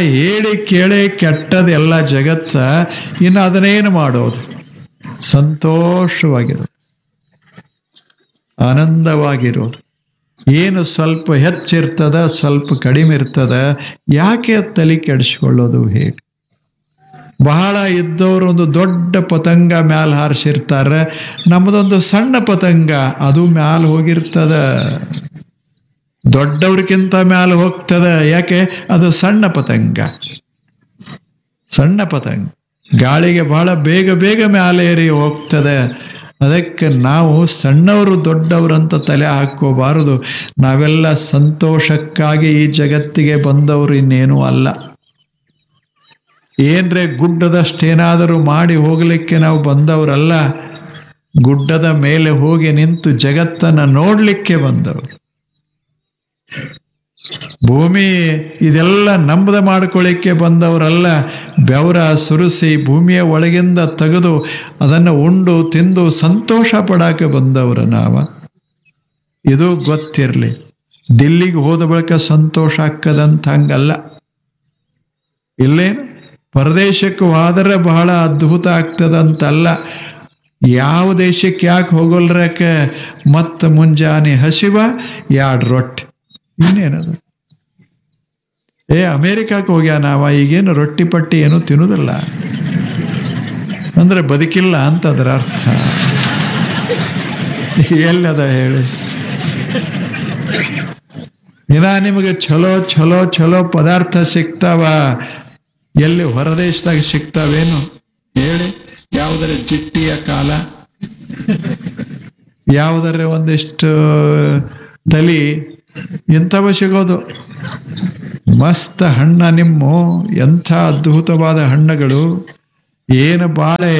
ಹೇಳಿ ಕೇಳಿ ಕೆಟ್ಟದೆಲ್ಲ ಜಗತ್ತ ಇನ್ನು ಅದನ್ನೇನು ಮಾಡೋದು ಸಂತೋಷವಾಗಿರೋದು ಆನಂದವಾಗಿರೋದು ಏನು ಸ್ವಲ್ಪ ಹೆಚ್ಚಿರ್ತದ ಸ್ವಲ್ಪ ಕಡಿಮೆ ಇರ್ತದ ಯಾಕೆ ತಲೆ ಕೆಡಿಸ್ಕೊಳ್ಳೋದು ಹೇಗೆ ಬಹಳ ಇದ್ದವರು ಒಂದು ದೊಡ್ಡ ಪತಂಗ ಮ್ಯಾಲ ಹಾರಿಸಿರ್ತಾರೆ ನಮ್ಮದೊಂದು ಸಣ್ಣ ಪತಂಗ ಅದು ಮ್ಯಾಲ ಹೋಗಿರ್ತದ ದೊಡ್ಡವ್ರಿಗಿಂತ ಮ್ಯಾಲ ಹೋಗ್ತದ ಯಾಕೆ ಅದು ಸಣ್ಣ ಪತಂಗ ಸಣ್ಣ ಪತಂಗ ಗಾಳಿಗೆ ಬಹಳ ಬೇಗ ಬೇಗ ಮ್ಯಾಲೆ ಏರಿ ಹೋಗ್ತದೆ ಅದಕ್ಕೆ ನಾವು ಸಣ್ಣವರು ದೊಡ್ಡವರಂತ ತಲೆ ಹಾಕೋಬಾರದು ನಾವೆಲ್ಲ ಸಂತೋಷಕ್ಕಾಗಿ ಈ ಜಗತ್ತಿಗೆ ಬಂದವರು ಇನ್ನೇನೂ ಅಲ್ಲ ಏನ್ರೆ ಗುಡ್ಡದಷ್ಟೇನಾದರೂ ಮಾಡಿ ಹೋಗಲಿಕ್ಕೆ ನಾವು ಬಂದವರಲ್ಲ ಗುಡ್ಡದ ಮೇಲೆ ಹೋಗಿ ನಿಂತು ಜಗತ್ತನ್ನ ನೋಡ್ಲಿಕ್ಕೆ ಬಂದವರು ಭೂಮಿ ಇದೆಲ್ಲ ನಂಬದ ಮಾಡ್ಕೊಳ್ಳಿಕ್ಕೆ ಬಂದವರಲ್ಲ ಬೆವರ ಸುರಿಸಿ ಭೂಮಿಯ ಒಳಗಿಂದ ತೆಗೆದು ಅದನ್ನು ಉಂಡು ತಿಂದು ಸಂತೋಷ ಪಡಾಕ ಬಂದವರು ನಾವ ಇದು ಗೊತ್ತಿರಲಿ ದಿಲ್ಲಿಗೆ ಹೋದ ಬಳಿಕ ಸಂತೋಷ ಆಕ್ಕದಂತ ಹಂಗಲ್ಲ ಇಲ್ಲೇನು ಪರದೇಶಕ್ಕೆ ಹೋದರೆ ಬಹಳ ಅದ್ಭುತ ಆಗ್ತದಂತಲ್ಲ ಯಾವ ದೇಶಕ್ಕೆ ಯಾಕೆ ಹೋಗಲ್ರಕ್ಕೆ ಮತ್ತ ಮುಂಜಾನೆ ಹಸಿವ ಎರಡು ರೊಟ್ಟಿ ಇನ್ನೇನದು ಏ ಅಮೇರಿಕಕ್ಕೆ ಹೋಗ್ಯ ನಾವ ಈಗೇನು ರೊಟ್ಟಿ ಪಟ್ಟಿ ಏನು ತಿನ್ನುವುದಿಲ್ಲ ಅಂದ್ರೆ ಬದುಕಿಲ್ಲ ಅಂತ ಅದರ ಅರ್ಥ ಎಲ್ಲದ ಹೇಳಿ ಇನ್ನ ನಿಮಗೆ ಚಲೋ ಚಲೋ ಚಲೋ ಪದಾರ್ಥ ಸಿಗ್ತಾವ ಎಲ್ಲಿ ಹೊರದೇಶದಾಗ ಸಿಗ್ತಾವೇನು ಹೇಳಿ ಯಾವುದರ ಜಿಟ್ಟಿಯ ಕಾಲ ಯಾವುದರ ಒಂದಿಷ್ಟು ತಲಿ ಇಂಥವ ಸಿಗೋದು ಮಸ್ತ್ ಹಣ್ಣ ನಿಮ್ಮ ಎಂಥ ಅದ್ಭುತವಾದ ಹಣ್ಣುಗಳು ಏನು ಬಾಳೆ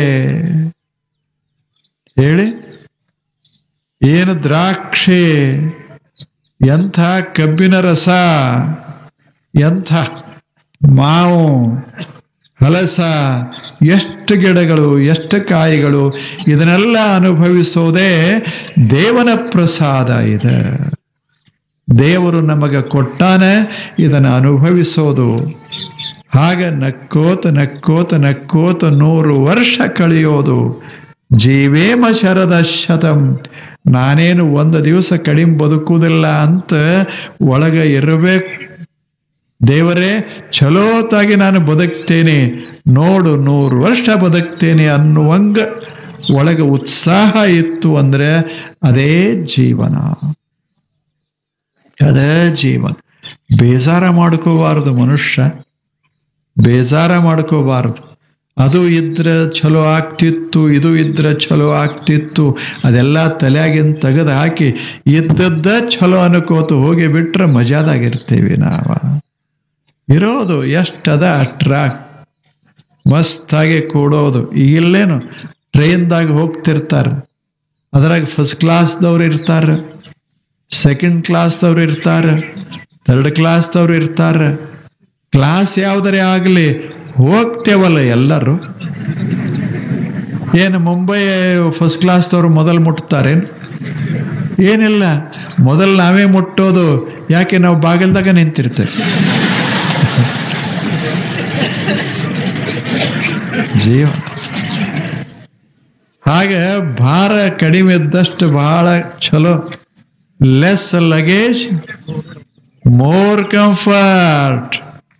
ಹೇಳಿ ಏನು ದ್ರಾಕ್ಷಿ ಎಂಥ ಕಬ್ಬಿನ ರಸ ಎಂಥ ಮಾವು ಹಲಸ ಎಷ್ಟು ಗಿಡಗಳು ಎಷ್ಟು ಕಾಯಿಗಳು ಇದನ್ನೆಲ್ಲ ಅನುಭವಿಸೋದೇ ದೇವನ ಪ್ರಸಾದ ಇದೆ ದೇವರು ನಮಗೆ ಕೊಟ್ಟಾನೆ ಇದನ್ನು ಅನುಭವಿಸೋದು ಹಾಗ ನಕ್ಕೋತ ನಕ್ಕೋತ ನಕ್ಕೋತ ನೂರು ವರ್ಷ ಕಳೆಯೋದು ಜೀವೇಮ ಶರದ ಶತಂ ನಾನೇನು ಒಂದು ದಿವಸ ಕಡಿಮೆ ಬದುಕುವುದಿಲ್ಲ ಅಂತ ಒಳಗ ಇರಬೇಕು ದೇವರೇ ಚಲೋತಾಗಿ ನಾನು ಬದುಕ್ತೇನೆ ನೋಡು ನೂರು ವರ್ಷ ಬದುಕ್ತೇನೆ ಅನ್ನುವಂಗ ಒಳಗೆ ಉತ್ಸಾಹ ಇತ್ತು ಅಂದ್ರೆ ಅದೇ ಜೀವನ ಅದೇ ಜೀವನ ಬೇಜಾರ ಮಾಡ್ಕೋಬಾರದು ಮನುಷ್ಯ ಬೇಜಾರ ಮಾಡ್ಕೋಬಾರದು ಅದು ಇದ್ರೆ ಚಲೋ ಆಗ್ತಿತ್ತು ಇದು ಇದ್ರೆ ಚಲೋ ಆಗ್ತಿತ್ತು ಅದೆಲ್ಲ ತಲೆಯಾಗಿನ ತೆಗೆದು ಹಾಕಿ ಇದ್ದದ್ದ ಚಲೋ ಅನ್ಕೋತು ಹೋಗಿ ಬಿಟ್ರೆ ಮಜಾದಾಗಿರ್ತೀವಿ ನಾವು ಇರೋದು ಎಷ್ಟದ ಟ್ರ್ಯಾಕ್ ಮಸ್ತಾಗಿ ಕೂಡೋದು ಇಲ್ಲೇನು ಟ್ರೈನ್ದಾಗ ಹೋಗ್ತಿರ್ತಾರೆ ಅದ್ರಾಗ ಫಸ್ಟ್ ಕ್ಲಾಸ್ದವ್ರು ಇರ್ತಾರೆ ಸೆಕೆಂಡ್ ಕ್ಲಾಸ್ದವ್ರು ಇರ್ತಾರೆ ಥರ್ಡ್ ಕ್ಲಾಸ್ದವ್ರು ಇರ್ತಾರೆ ಕ್ಲಾಸ್ ಯಾವುದರೇ ಆಗಲಿ ಹೋಗ್ತೇವಲ್ಲ ಎಲ್ಲರೂ ಏನು ಮುಂಬೈ ಫಸ್ಟ್ ಕ್ಲಾಸ್ದವ್ರು ಮೊದಲು ಮುಟ್ತಾರೆ ಏನಿಲ್ಲ ಮೊದಲು ನಾವೇ ಮುಟ್ಟೋದು ಯಾಕೆ ನಾವು ಬಾಗಿಲ್ದಾಗ ನಿಂತಿರ್ತೇವೆ ಜೀವ ಹಾಗೆ ಭಾರ ಕಡಿಮೆ ಇದ್ದಷ್ಟು ಬಹಳ ಚಲೋ ಲೆಸ್ ಲಗೇಜ್ ಮೋರ್ ಕಂಫರ್ಟ್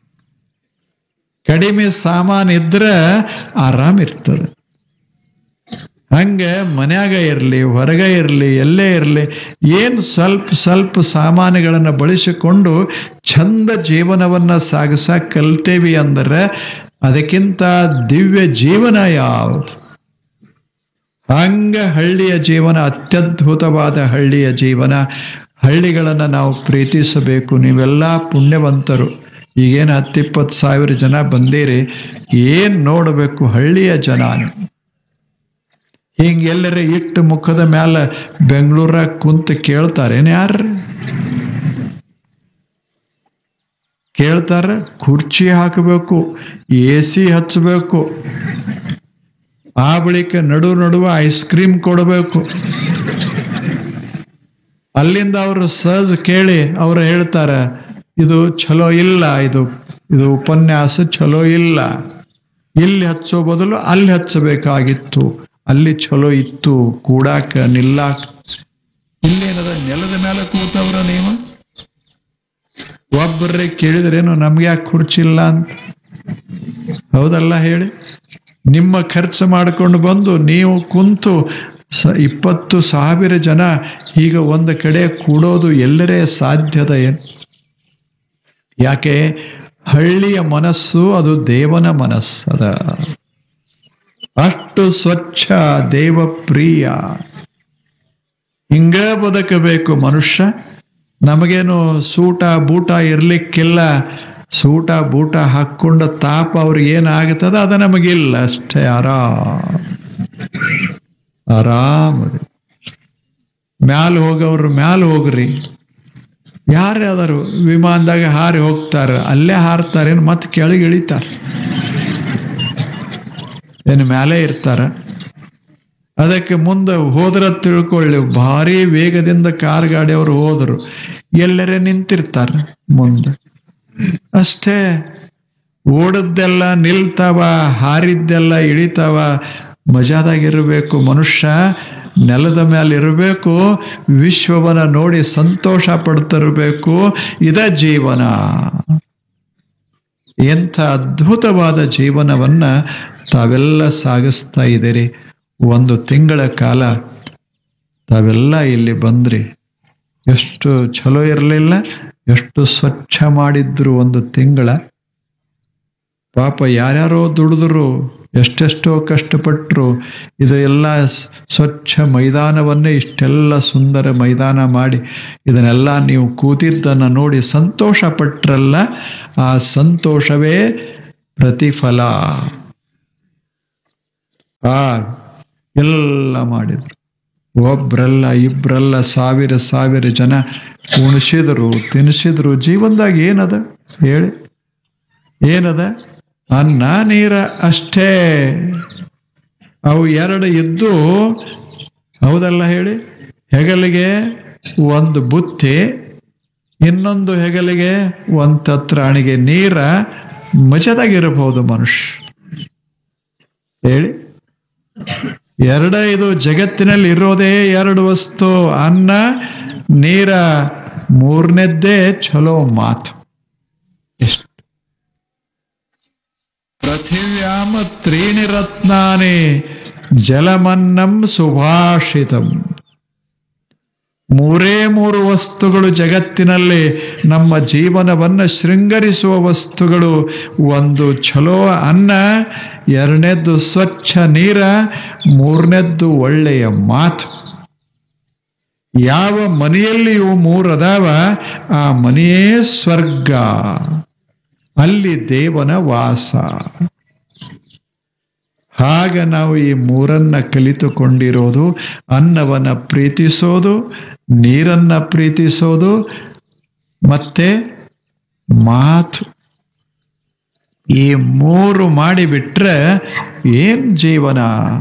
ಕಡಿಮೆ ಸಾಮಾನು ಇದ್ರೆ ಆರಾಮ್ ಇರ್ತದೆ ಹಂಗೆ ಮನ್ಯಾಗ ಇರಲಿ ಹೊರಗೆ ಇರಲಿ ಎಲ್ಲೇ ಇರಲಿ ಏನು ಸ್ವಲ್ಪ ಸ್ವಲ್ಪ ಸಾಮಾನುಗಳನ್ನು ಬಳಸಿಕೊಂಡು ಚಂದ ಜೀವನವನ್ನು ಸಾಗಿಸ ಕಲ್ತೇವಿ ಅಂದರೆ ಅದಕ್ಕಿಂತ ದಿವ್ಯ ಜೀವನ ಯಾವುದು ಹಂಗ ಹಳ್ಳಿಯ ಜೀವನ ಅತ್ಯದ್ಭುತವಾದ ಹಳ್ಳಿಯ ಜೀವನ ಹಳ್ಳಿಗಳನ್ನು ನಾವು ಪ್ರೀತಿಸಬೇಕು ನೀವೆಲ್ಲ ಪುಣ್ಯವಂತರು ಈಗೇನು ಹತ್ತಿಪ್ಪತ್ತು ಸಾವಿರ ಜನ ಬಂದೀರಿ ಏನು ನೋಡಬೇಕು ಹಳ್ಳಿಯ ಜನ ನೀವು ಹಿಂಗೆ ಎಲ್ಲರ ಇಟ್ಟು ಮುಖದ ಮ್ಯಾಲ ಬೆಂಗಳೂರಾಗ ಕುಂತ ಕೇಳ್ತಾರೇನು ಯಾರು ಕೇಳ್ತಾರ ಕುರ್ಚಿ ಹಾಕಬೇಕು ಎ ಸಿ ಹಚ್ಚಬೇಕು ಆ ಬಳಿಕ ನಡು ನಡುವೆ ಐಸ್ ಕ್ರೀಮ್ ಕೊಡಬೇಕು ಅಲ್ಲಿಂದ ಅವರು ಸಹಜ ಕೇಳಿ ಅವರು ಹೇಳ್ತಾರ ಇದು ಚಲೋ ಇಲ್ಲ ಇದು ಇದು ಉಪನ್ಯಾಸ ಚಲೋ ಇಲ್ಲ ಇಲ್ಲಿ ಹಚ್ಚೋ ಬದಲು ಅಲ್ಲಿ ಹಚ್ಚಬೇಕಾಗಿತ್ತು ಅಲ್ಲಿ ಚಲೋ ಇತ್ತು ಕೂಡಾಕ ನಿಲ್ಲಾಕ ಇಲ್ಲೇನದ ನೆಲದ ಮೇಲೆ ಕೂತವ್ರ ನೀವು ಒಬ್ಬರೇ ಕೇಳಿದ್ರೇನು ನಮ್ಗೆ ಯಾಕೆ ಕುರ್ಚಿಲ್ಲ ಅಂತ ಹೌದಲ್ಲ ಹೇಳಿ ನಿಮ್ಮ ಖರ್ಚು ಮಾಡಿಕೊಂಡು ಬಂದು ನೀವು ಕುಂತು ಸ ಇಪ್ಪತ್ತು ಸಾವಿರ ಜನ ಈಗ ಒಂದು ಕಡೆ ಕೂಡೋದು ಎಲ್ಲರೇ ಸಾಧ್ಯದ ಏನು ಯಾಕೆ ಹಳ್ಳಿಯ ಮನಸ್ಸು ಅದು ದೇವನ ಮನಸ್ಸದ ಅಷ್ಟು ಸ್ವಚ್ಛ ದೇವಪ್ರಿಯ ಹಿಂಗ ಬದುಕಬೇಕು ಮನುಷ್ಯ ನಮಗೇನು ಸೂಟ ಬೂಟ ಇರ್ಲಿಕ್ಕಿಲ್ಲ ಸೂಟ ಬೂಟ ಹಾಕ್ಕೊಂಡ ತಾಪ ಅವ್ರಿಗೆ ಏನಾಗ್ತದ ಅದು ನಮಗಿಲ್ಲ ಅಷ್ಟೇ ಆರಾಮ್ ಆರಾಮ ಮ್ಯಾಲ ಹೋಗವ್ರು ಮ್ಯಾಲ ಹೋಗ್ರಿ ಯಾರೇ ಅದಾರು ವಿಮಾನದಾಗ ಹಾರಿ ಹೋಗ್ತಾರ ಅಲ್ಲೇ ಹಾರ್ತಾರೇನು ಮತ್ತೆ ಕೆಳಗೆ ಇಳಿತಾರ ಏನು ಮ್ಯಾಲೆ ಇರ್ತಾರ ಅದಕ್ಕೆ ಮುಂದೆ ಹೋದ್ರ ತಿಳ್ಕೊಳ್ಳಿ ಭಾರಿ ವೇಗದಿಂದ ಕಾರ್ ಗಾಡಿಯವರು ಹೋದ್ರು ಎಲ್ಲರೇ ನಿಂತಿರ್ತಾರ ಮುಂದೆ ಅಷ್ಟೇ ಓಡದ್ದೆಲ್ಲ ನಿಲ್ತಾವ ಹಾರಿದ್ದೆಲ್ಲ ಇಳಿತಾವ ಮಜಾದಾಗಿರ್ಬೇಕು ಮನುಷ್ಯ ನೆಲದ ಮೇಲೆ ಇರಬೇಕು ವಿಶ್ವವನ್ನ ನೋಡಿ ಸಂತೋಷ ಪಡ್ತಿರ್ಬೇಕು ಇದ ಜೀವನ ಎಂಥ ಅದ್ಭುತವಾದ ಜೀವನವನ್ನ ತಾವೆಲ್ಲ ಸಾಗಿಸ್ತಾ ಇದ್ದೀರಿ ಒಂದು ತಿಂಗಳ ಕಾಲ ತಾವೆಲ್ಲ ಇಲ್ಲಿ ಬಂದ್ರಿ ಎಷ್ಟು ಚಲೋ ಇರಲಿಲ್ಲ ಎಷ್ಟು ಸ್ವಚ್ಛ ಮಾಡಿದ್ರು ಒಂದು ತಿಂಗಳ ಪಾಪ ಯಾರ್ಯಾರೋ ದುಡಿದ್ರು ಎಷ್ಟೆಷ್ಟೋ ಕಷ್ಟಪಟ್ಟರು ಇದು ಎಲ್ಲ ಸ್- ಸ್ವಚ್ಛ ಮೈದಾನವನ್ನೇ ಇಷ್ಟೆಲ್ಲ ಸುಂದರ ಮೈದಾನ ಮಾಡಿ ಇದನ್ನೆಲ್ಲ ನೀವು ಕೂತಿದ್ದನ್ನು ನೋಡಿ ಸಂತೋಷ ಪಟ್ರಲ್ಲ ಆ ಸಂತೋಷವೇ ಪ್ರತಿಫಲ ಆ ಎಲ್ಲ ಮಾಡಿದ್ರು ಒಬ್ರಲ್ಲ ಇಬ್ರಲ್ಲ ಸಾವಿರ ಸಾವಿರ ಜನ ಉಣಿಸಿದ್ರು ತಿನ್ಸಿದ್ರು ಜೀವನದಾಗ ಏನದ ಹೇಳಿ ಏನದ ಅನ್ನ ನೀರ ಅಷ್ಟೇ ಅವು ಎರಡು ಇದ್ದು ಹೌದಲ್ಲ ಹೇಳಿ ಹೆಗಲಿಗೆ ಒಂದು ಬುತ್ತಿ ಇನ್ನೊಂದು ಹೆಗಲಿಗೆ ಒಂದು ತತ್ರಾಣಿಗೆ ನೀರ ಮಜದಾಗಿರಬಹುದು ಮನುಷ್ಯ ಹೇಳಿ ಎರಡ ಇದು ಜಗತ್ತಿನಲ್ಲಿ ಇರೋದೇ ಎರಡು ವಸ್ತು ಅನ್ನ ನೀರ ಮೂರನೇದ್ದೇ ಚಲೋ ಮಾತು ಇಷ್ಟು ಪೃಥಿವ್ಯಾಮ ತ್ರೀಣಿ ರತ್ನಾನಿ ಜಲಮನ್ನಂ ಸುಭಾಷಿತಂ ಮೂರೇ ಮೂರು ವಸ್ತುಗಳು ಜಗತ್ತಿನಲ್ಲಿ ನಮ್ಮ ಜೀವನವನ್ನು ಶೃಂಗರಿಸುವ ವಸ್ತುಗಳು ಒಂದು ಚಲೋ ಅನ್ನ ಎರಡನೇದ್ದು ಸ್ವಚ್ಛ ನೀರ ಮೂರನೇದ್ದು ಒಳ್ಳೆಯ ಮಾತು ಯಾವ ಮನೆಯಲ್ಲಿ ಇವು ಮೂರು ಅದಾವ ಆ ಮನೆಯೇ ಸ್ವರ್ಗ ಅಲ್ಲಿ ದೇವನ ವಾಸ ಹಾಗ ನಾವು ಈ ಮೂರನ್ನ ಕಲಿತುಕೊಂಡಿರೋದು ಅನ್ನವನ್ನ ಪ್ರೀತಿಸೋದು ನೀರನ್ನ ಪ್ರೀತಿಸೋದು ಮತ್ತೆ ಮಾತು ಈ ಮೂರು ಮಾಡಿಬಿಟ್ರೆ ಏನ್ ಜೀವನ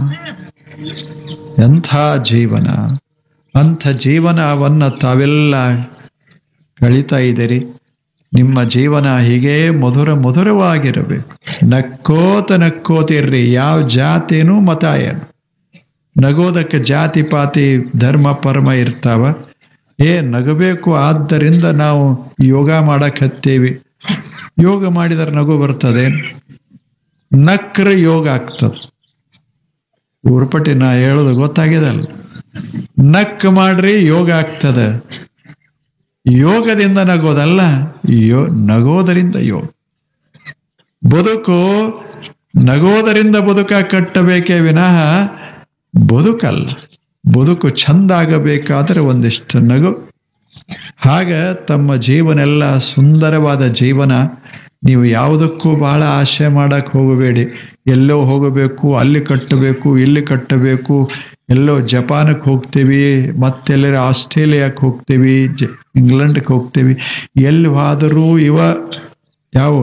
ಎಂಥ ಜೀವನ ಅಂಥ ಜೀವನವನ್ನ ತಾವೆಲ್ಲ ಕಳೀತಾ ಇದ್ದೀರಿ ನಿಮ್ಮ ಜೀವನ ಹೀಗೇ ಮಧುರ ಮಧುರವಾಗಿರಬೇಕು ನಕ್ಕೋತ ನಕ್ಕೋತಿರ್ರಿ ಯಾವ ಜಾತಿನೂ ಮತ ಏನು ನಗೋದಕ್ಕೆ ಜಾತಿ ಪಾತಿ ಧರ್ಮ ಪರಮ ಇರ್ತಾವ ಏ ನಗಬೇಕು ಆದ್ದರಿಂದ ನಾವು ಯೋಗ ಮಾಡಕ್ ಹತ್ತೀವಿ ಯೋಗ ಮಾಡಿದರೆ ನಗು ಬರ್ತದೆ ನಕ್ರ ಯೋಗ ಆಗ್ತದೆ ಉರುಪಟ್ಟಿ ನಾ ಹೇಳೋದು ಗೊತ್ತಾಗಿದಲ್ಲ ನಕ್ ಮಾಡ್ರಿ ಯೋಗ ಆಗ್ತದೆ ಯೋಗದಿಂದ ನಗೋದಲ್ಲ ಯೋ ನಗೋದರಿಂದ ಯೋಗ ಬದುಕು ನಗೋದರಿಂದ ಬದುಕ ಕಟ್ಟಬೇಕೇ ವಿನಃ ಬದುಕಲ್ಲ ಬದುಕು ಚಂದಾಗಬೇಕಾದ್ರೆ ಒಂದಿಷ್ಟು ನಗು ಹಾಗ ತಮ್ಮ ಜೀವನೆಲ್ಲ ಸುಂದರವಾದ ಜೀವನ ನೀವು ಯಾವುದಕ್ಕೂ ಬಹಳ ಆಶೆ ಮಾಡಕ್ ಹೋಗಬೇಡಿ ಎಲ್ಲೋ ಹೋಗಬೇಕು ಅಲ್ಲಿ ಕಟ್ಟಬೇಕು ಇಲ್ಲಿ ಕಟ್ಟಬೇಕು ಎಲ್ಲೋ ಜಪಾನಕ್ಕೆ ಹೋಗ್ತೀವಿ ಮತ್ತೆಲ್ಲರ ಆಸ್ಟ್ರೇಲಿಯಾಕ್ಕೆ ಹೋಗ್ತೀವಿ ಜ ಇಂಗ್ಲೆಂಡ್ಗೆ ಹೋಗ್ತೀವಿ ಎಲ್ಲಿ ಹೋದರೂ ಇವ ಯಾವ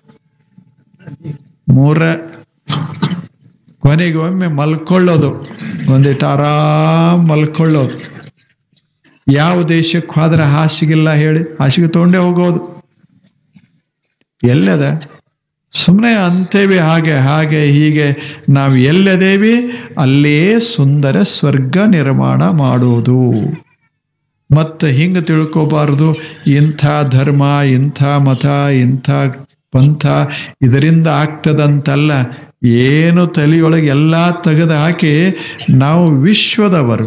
ಮೂರ ಕೊನೆಗೆ ಒಮ್ಮೆ ಮಲ್ಕೊಳ್ಳೋದು ಒಂದಿಟ್ಟು ಆರಾಮ್ ಮಲ್ಕೊಳ್ಳೋದು ಯಾವ ದೇಶಕ್ಕೆ ಹೋದ್ರೆ ಹಾಸಿಗಿಲ್ಲ ಹೇಳಿ ಹಾಸಿಗೆ ತಗೊಂಡೇ ಹೋಗೋದು ಎಲ್ಲದ ಸುಮ್ಮನೆ ಅಂತೇವಿ ಹಾಗೆ ಹಾಗೆ ಹೀಗೆ ನಾವು ಎಲ್ಲದೇವಿ ಅಲ್ಲೇ ಸುಂದರ ಸ್ವರ್ಗ ನಿರ್ಮಾಣ ಮಾಡೋದು ಮತ್ತೆ ಹಿಂಗೆ ತಿಳ್ಕೋಬಾರ್ದು ಇಂಥ ಧರ್ಮ ಇಂಥ ಮತ ಇಂಥ ಪಂಥ ಇದರಿಂದ ಆಗ್ತದಂತಲ್ಲ ಏನು ತಲೆಯೊಳಗೆ ಎಲ್ಲ ತೆಗೆದು ಹಾಕಿ ನಾವು ವಿಶ್ವದವರು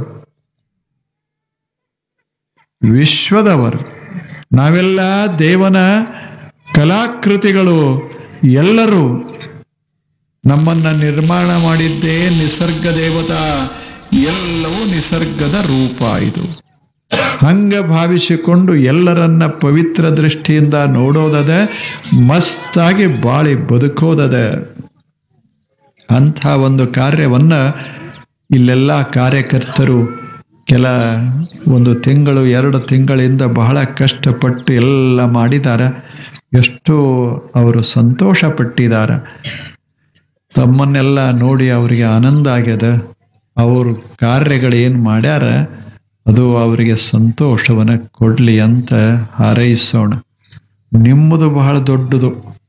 ವಿಶ್ವದವರು ನಾವೆಲ್ಲ ದೇವನ ಕಲಾಕೃತಿಗಳು ಎಲ್ಲರೂ ನಮ್ಮನ್ನ ನಿರ್ಮಾಣ ಮಾಡಿದ್ದೇ ನಿಸರ್ಗ ದೇವತಾ ಎಲ್ಲವೂ ನಿಸರ್ಗದ ರೂಪ ಇದು ಹಂಗ ಭಾವಿಸಿಕೊಂಡು ಎಲ್ಲರನ್ನ ಪವಿತ್ರ ದೃಷ್ಟಿಯಿಂದ ನೋಡೋದದ ಮಸ್ತಾಗಿ ಬಾಳಿ ಬದುಕೋದದ ಅಂಥ ಒಂದು ಕಾರ್ಯವನ್ನ ಇಲ್ಲೆಲ್ಲ ಕಾರ್ಯಕರ್ತರು ಕೆಲ ಒಂದು ತಿಂಗಳು ಎರಡು ತಿಂಗಳಿಂದ ಬಹಳ ಕಷ್ಟಪಟ್ಟು ಎಲ್ಲ ಮಾಡಿದ್ದಾರೆ ಎಷ್ಟು ಅವರು ಸಂತೋಷ ಪಟ್ಟಿದ್ದಾರೆ ತಮ್ಮನ್ನೆಲ್ಲ ನೋಡಿ ಅವರಿಗೆ ಆನಂದ ಆಗ್ಯದ ಅವರು ಕಾರ್ಯಗಳು ಏನು ಮಾಡ್ಯಾರ ಅದು ಅವರಿಗೆ ಸಂತೋಷವನ್ನ ಕೊಡ್ಲಿ ಅಂತ ಹಾರೈಸೋಣ ನಿಮ್ಮದು ಬಹಳ ದೊಡ್ಡದು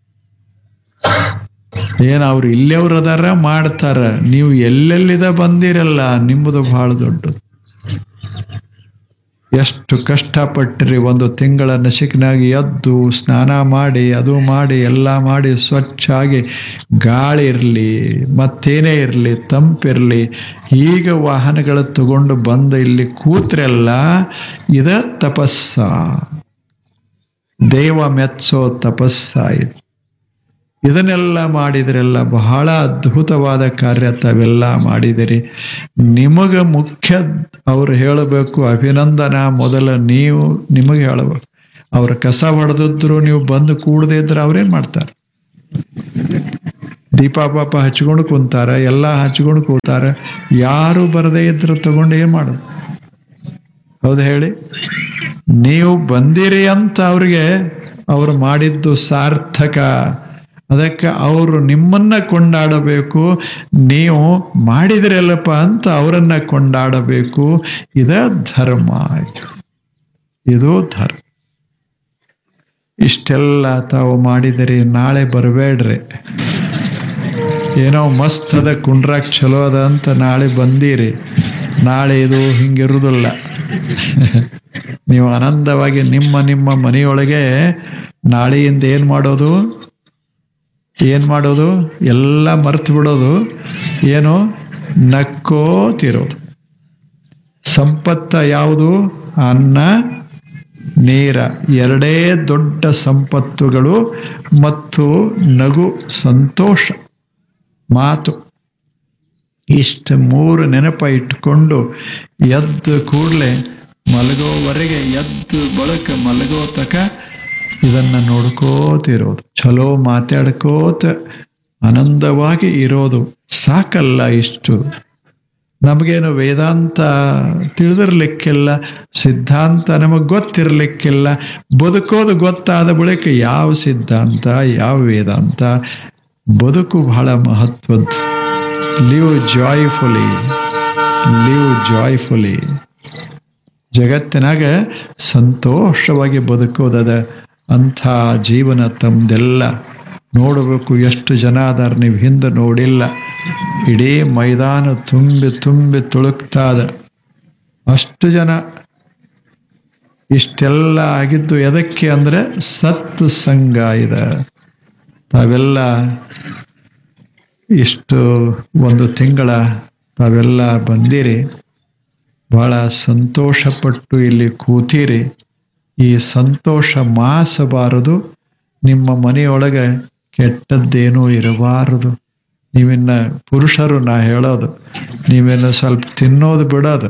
ಏನ್ ಅವ್ರು ಇಲ್ಲೆವ್ರು ಅದಾರ ಮಾಡ್ತಾರ ನೀವು ಎಲ್ಲೆಲ್ಲಿದ ಬಂದಿರಲ್ಲ ನಿಮ್ಮದು ಬಹಳ ದೊಡ್ಡದು ಎಷ್ಟು ಕಷ್ಟಪಟ್ಟಿರಿ ಒಂದು ತಿಂಗಳ ನಸಿಕಿನಾಗಿ ಎದ್ದು ಸ್ನಾನ ಮಾಡಿ ಅದು ಮಾಡಿ ಎಲ್ಲ ಮಾಡಿ ಸ್ವಚ್ಛಾಗಿ ಗಾಳಿ ಇರಲಿ ಮತ್ತೇನೇ ಇರಲಿ ತಂಪಿರಲಿ ಈಗ ವಾಹನಗಳ ತಗೊಂಡು ಬಂದು ಇಲ್ಲಿ ಕೂತ್ರೆಲ್ಲ ಇದ ತಪಸ್ಸ ದೇವ ಮೆಚ್ಚೋ ತಪಸ್ಸ ಇದು ಇದನ್ನೆಲ್ಲ ಮಾಡಿದ್ರೆಲ್ಲ ಬಹಳ ಅದ್ಭುತವಾದ ಕಾರ್ಯ ತಾವೆಲ್ಲ ಮಾಡಿದಿರಿ ನಿಮಗೆ ಮುಖ್ಯ ಅವ್ರು ಹೇಳಬೇಕು ಅಭಿನಂದನ ಮೊದಲ ನೀವು ನಿಮಗೆ ಹೇಳಬೇಕು ಅವ್ರ ಕಸ ಹೊಡೆದಿದ್ರು ನೀವು ಬಂದು ಕೂಡದೇ ಇದ್ರೆ ಅವ್ರೇನ್ ಮಾಡ್ತಾರೆ ದೀಪ ಪಾಪ ಹಚ್ಕೊಂಡು ಕುಂತಾರ ಎಲ್ಲ ಹಚ್ಕೊಂಡು ಕೂತಾರ ಯಾರು ಬರದೇ ಇದ್ರು ತಗೊಂಡು ಏನ್ ಮಾಡೋದು ಹೌದು ಹೇಳಿ ನೀವು ಬಂದಿರಿ ಅಂತ ಅವ್ರಿಗೆ ಅವ್ರು ಮಾಡಿದ್ದು ಸಾರ್ಥಕ ಅದಕ್ಕೆ ಅವರು ನಿಮ್ಮನ್ನ ಕೊಂಡಾಡಬೇಕು ನೀವು ಮಾಡಿದ್ರಲ್ಲಪ್ಪ ಅಂತ ಅವರನ್ನ ಕೊಂಡಾಡಬೇಕು ಇದ ಧರ್ಮ ಇದು ಧರ್ಮ ಇಷ್ಟೆಲ್ಲ ತಾವು ಮಾಡಿದಿರಿ ನಾಳೆ ಬರಬೇಡ್ರಿ ಏನೋ ಮಸ್ತ್ ಅದ ಕುಂಡ್ರಾಕ್ ಚಲೋ ಅದ ಅಂತ ನಾಳೆ ಬಂದೀರಿ ನಾಳೆ ಇದು ಹಿಂಗಿರುವುದಿಲ್ಲ ನೀವು ಆನಂದವಾಗಿ ನಿಮ್ಮ ನಿಮ್ಮ ಮನೆಯೊಳಗೆ ನಾಳೆಯಿಂದ ಏನು ಮಾಡೋದು ಏನ್ ಮಾಡೋದು ಎಲ್ಲ ಮರ್ತು ಬಿಡೋದು ಏನು ನಕ್ಕೋತಿರೋದು ಸಂಪತ್ತ ಯಾವುದು ಅನ್ನ ನೀರ ಎರಡೇ ದೊಡ್ಡ ಸಂಪತ್ತುಗಳು ಮತ್ತು ನಗು ಸಂತೋಷ ಮಾತು ಇಷ್ಟು ಮೂರು ನೆನಪ ಇಟ್ಕೊಂಡು ಎದ್ದು ಕೂಡಲೇ ಮಲಗೋವರೆಗೆ ಎದ್ದು ಬಳಕ ಮಲಗೋ ತಕ ಇದನ್ನ ನೋಡ್ಕೋತಿರೋದು ಚಲೋ ಮಾತಾಡ್ಕೋತ ಆನಂದವಾಗಿ ಇರೋದು ಸಾಕಲ್ಲ ಇಷ್ಟು ನಮಗೇನು ವೇದಾಂತ ತಿಳಿದಿರ್ಲಿಕ್ಕಿಲ್ಲ ಸಿದ್ಧಾಂತ ನಮಗೆ ಗೊತ್ತಿರ್ಲಿಕ್ಕಿಲ್ಲ ಬದುಕೋದು ಗೊತ್ತಾದ ಬಳಿಕ ಯಾವ ಸಿದ್ಧಾಂತ ಯಾವ ವೇದಾಂತ ಬದುಕು ಬಹಳ ಮಹತ್ವದ್ದು ಲಿವ್ ಜಾಯ್ಫುಲಿ ಲಿವ್ ಜಾಯ್ಫುಲಿ ಜಗತ್ತಿನಾಗ ಸಂತೋಷವಾಗಿ ಬದುಕೋದದ ಅಂಥ ಜೀವನ ತಮ್ದೆಲ್ಲ ನೋಡಬೇಕು ಎಷ್ಟು ಜನ ಅದಾರ ನೀವು ಹಿಂದೆ ನೋಡಿಲ್ಲ ಇಡೀ ಮೈದಾನ ತುಂಬಿ ತುಂಬಿ ತುಳುಕ್ತಾದ ಅಷ್ಟು ಜನ ಇಷ್ಟೆಲ್ಲ ಆಗಿದ್ದು ಎದಕ್ಕೆ ಅಂದ್ರೆ ಸತ್ ಸಂಘ ಇದೆ ತಾವೆಲ್ಲ ಇಷ್ಟು ಒಂದು ತಿಂಗಳ ತಾವೆಲ್ಲ ಬಂದಿರಿ ಬಹಳ ಸಂತೋಷಪಟ್ಟು ಇಲ್ಲಿ ಕೂತೀರಿ ಈ ಸಂತೋಷ ಮಾಸಬಾರದು ನಿಮ್ಮ ಮನೆಯೊಳಗೆ ಕೆಟ್ಟದ್ದೇನೂ ಇರಬಾರದು ನೀವಿನ್ನ ಪುರುಷರು ನಾ ಹೇಳೋದು ನೀವೇನು ಸ್ವಲ್ಪ ತಿನ್ನೋದು ಬಿಡೋದು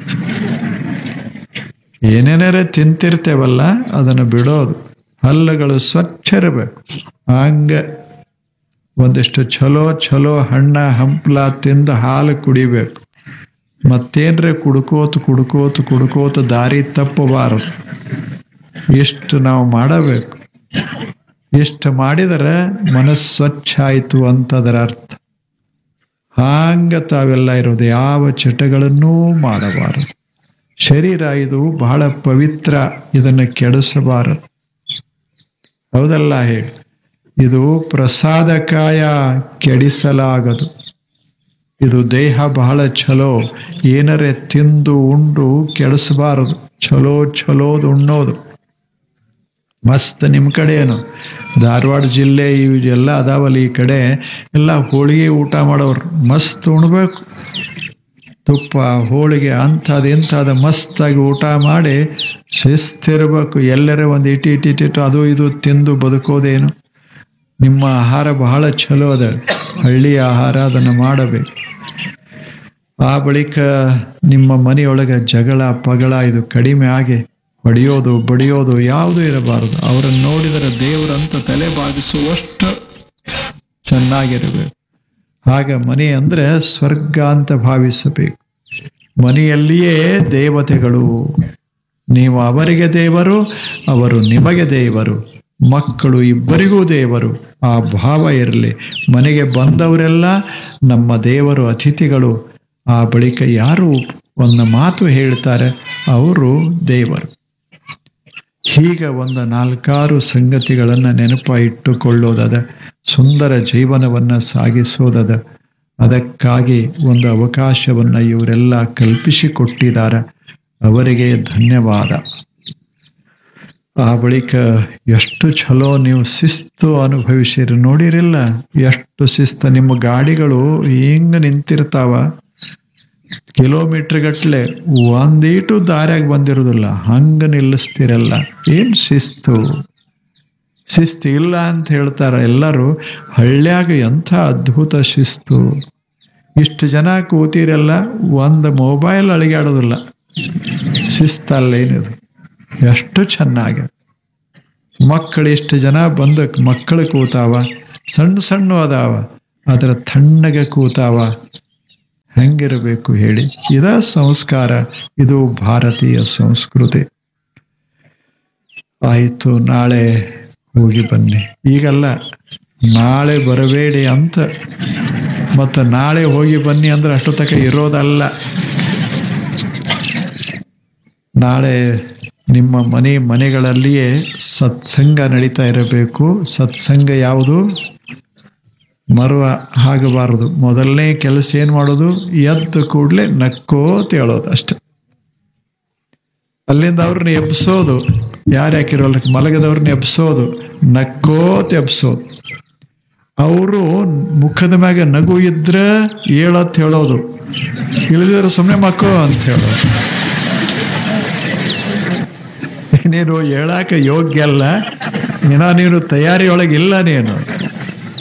ಏನೇನಾರ ತಿಂತಿರ್ತೇವಲ್ಲ ಅದನ್ನು ಬಿಡೋದು ಹಲ್ಲುಗಳು ಸ್ವಚ್ಛ ಇರಬೇಕು ಹಂಗ ಒಂದಿಷ್ಟು ಚಲೋ ಚಲೋ ಹಣ್ಣ ಹಂಪ್ಲ ತಿಂದು ಹಾಲು ಕುಡಿಬೇಕು ಮತ್ತೇನ್ರೆ ಕುಡ್ಕೋತ ಕುಡ್ಕೋತ ಕುಡ್ಕೋತ ದಾರಿ ತಪ್ಪಬಾರದು ಇಷ್ಟು ನಾವು ಮಾಡಬೇಕು ಇಷ್ಟು ಮಾಡಿದರೆ ಮನಸ್ಸು ಸ್ವಚ್ಛ ಆಯಿತು ಅಂತದರ ಅರ್ಥ ಹಾಂಗ ತಾವೆಲ್ಲ ಇರೋದು ಯಾವ ಚಟಗಳನ್ನೂ ಮಾಡಬಾರದು ಶರೀರ ಇದು ಬಹಳ ಪವಿತ್ರ ಇದನ್ನು ಕೆಡಿಸಬಾರದು ಹೌದಲ್ಲ ಹೇಳಿ ಇದು ಪ್ರಸಾದಕಾಯ ಕೆಡಿಸಲಾಗದು ಇದು ದೇಹ ಬಹಳ ಚಲೋ ಏನರೆ ತಿಂದು ಉಂಡು ಕೆಡಿಸಬಾರದು ಚಲೋ ಚಲೋದು ಉಣ್ಣೋದು ಮಸ್ತ್ ನಿಮ್ಮ ಕಡೆ ಏನು ಧಾರವಾಡ ಜಿಲ್ಲೆ ಇವೆಲ್ಲ ಅದಾವಲ್ಲ ಈ ಕಡೆ ಎಲ್ಲ ಹೋಳಿಗೆ ಊಟ ಮಾಡೋರು ಮಸ್ತ್ ಉಣ್ಬೇಕು ತುಪ್ಪ ಹೋಳಿಗೆ ಅಂಥದ್ದು ಇಂಥದ್ದು ಮಸ್ತಾಗಿ ಊಟ ಮಾಡಿ ಶಿಸ್ತಿರ್ಬೇಕು ಎಲ್ಲರೇ ಒಂದು ಇಟಿ ಇಟಿ ಇಟ್ಟಿಟ್ಟು ಅದು ಇದು ತಿಂದು ಬದುಕೋದೇನು ನಿಮ್ಮ ಆಹಾರ ಬಹಳ ಚಲೋ ಅದ ಹಳ್ಳಿ ಆಹಾರ ಅದನ್ನು ಮಾಡಬೇಕು ಆ ಬಳಿಕ ನಿಮ್ಮ ಮನೆಯೊಳಗೆ ಜಗಳ ಪಗಳ ಇದು ಕಡಿಮೆ ಆಗಿ ಹೊಡೆಯೋದು ಬಡಿಯೋದು ಯಾವುದೂ ಇರಬಾರದು ಅವರನ್ನು ನೋಡಿದರೆ ದೇವರಂತ ತಲೆ ಬಾಗಿಸುವಷ್ಟು ಚೆನ್ನಾಗಿರಬೇಕು ಆಗ ಮನೆ ಅಂದ್ರೆ ಸ್ವರ್ಗ ಅಂತ ಭಾವಿಸಬೇಕು ಮನೆಯಲ್ಲಿಯೇ ದೇವತೆಗಳು ನೀವು ಅವರಿಗೆ ದೇವರು ಅವರು ನಿಮಗೆ ದೇವರು ಮಕ್ಕಳು ಇಬ್ಬರಿಗೂ ದೇವರು ಆ ಭಾವ ಇರಲಿ ಮನೆಗೆ ಬಂದವರೆಲ್ಲ ನಮ್ಮ ದೇವರು ಅತಿಥಿಗಳು ಆ ಬಳಿಕ ಯಾರು ಒಂದು ಮಾತು ಹೇಳ್ತಾರೆ ಅವರು ದೇವರು ಹೀಗ ಒಂದು ನಾಲ್ಕಾರು ಸಂಗತಿಗಳನ್ನು ನೆನಪ ಇಟ್ಟುಕೊಳ್ಳೋದದ ಸುಂದರ ಜೀವನವನ್ನು ಸಾಗಿಸೋದದ ಅದಕ್ಕಾಗಿ ಒಂದು ಅವಕಾಶವನ್ನು ಇವರೆಲ್ಲ ಕಲ್ಪಿಸಿಕೊಟ್ಟಿದ್ದಾರೆ ಅವರಿಗೆ ಧನ್ಯವಾದ ಆ ಬಳಿಕ ಎಷ್ಟು ಚಲೋ ನೀವು ಶಿಸ್ತು ಅನುಭವಿಸಿರಿ ನೋಡಿರಿಲ್ಲ ಎಷ್ಟು ಶಿಸ್ತು ನಿಮ್ಮ ಗಾಡಿಗಳು ಹಿಂಗ ನಿಂತಿರ್ತಾವ ಕಿಲೋಮೀಟರ್ ಗಟ್ಲೆ ಒಂದೀಟು ದಾರ್ಯಾಗ ಬಂದಿರೋದಿಲ್ಲ ಹಂಗ ನಿಲ್ಲಿಸ್ತಿರಲ್ಲ ಏನ್ ಶಿಸ್ತು ಶಿಸ್ತು ಇಲ್ಲ ಅಂತ ಹೇಳ್ತಾರ ಎಲ್ಲರೂ ಹಳ್ಳ್ಯಾಗ ಎಂಥ ಅದ್ಭುತ ಶಿಸ್ತು ಇಷ್ಟು ಜನ ಕೂತಿರಲ್ಲ ಒಂದು ಮೊಬೈಲ್ ಅಳಿಗಾಡೋದಿಲ್ಲ ಶಿಸ್ತಲ್ಲೇನಿದು ಎಷ್ಟು ಚೆನ್ನಾಗಿ ಮಕ್ಕಳು ಇಷ್ಟು ಜನ ಬಂದ ಮಕ್ಕಳು ಕೂತಾವ ಸಣ್ಣ ಸಣ್ಣ ಅದಾವ ಅದರ ತಣ್ಣಗೆ ಕೂತಾವ ಹೆಂಗಿರಬೇಕು ಹೇಳಿ ಇದ ಸಂಸ್ಕಾರ ಇದು ಭಾರತೀಯ ಸಂಸ್ಕೃತಿ ಆಯಿತು ನಾಳೆ ಹೋಗಿ ಬನ್ನಿ ಈಗಲ್ಲ ನಾಳೆ ಬರಬೇಡಿ ಅಂತ ಮತ್ತು ನಾಳೆ ಹೋಗಿ ಬನ್ನಿ ಅಂದ್ರೆ ಅಷ್ಟು ತಕ ಇರೋದಲ್ಲ ನಾಳೆ ನಿಮ್ಮ ಮನೆ ಮನೆಗಳಲ್ಲಿಯೇ ಸತ್ಸಂಗ ನಡೀತಾ ಇರಬೇಕು ಸತ್ಸಂಗ ಯಾವುದು ಮರುವ ಆಗಬಾರದು ಮೊದಲನೇ ಕೆಲಸ ಏನು ಮಾಡೋದು ಎದ್ದು ಕೂಡಲೇ ನಕ್ಕೋತ ಹೇಳೋದು ಅಷ್ಟೆ ಅಲ್ಲಿಂದ ಅವ್ರನ್ನ ಎಬ್ಸೋದು ಯಾರು ಯಾಕಿರೋಲ್ಲ ಮಲಗದವ್ರನ್ನ ಎಬ್ಸೋದು ನಕ್ಕೋತ ಎಬ್ಸೋದು ಅವರು ಮುಖದ ಮ್ಯಾಗ ನಗು ಇದ್ರೆ ಹೇಳತ್ ಹೇಳೋದು ಇಳಿದಿದ್ರೆ ಸುಮ್ಮನೆ ಮಕ್ಕೋ ಅಂತ ಹೇಳೋದು ನೀನು ಹೇಳಾಕ ಯೋಗ್ಯ ಅಲ್ಲ ಇನ್ನ ನೀನು ತಯಾರಿಯೊಳಗೆ ಇಲ್ಲ ನೀನು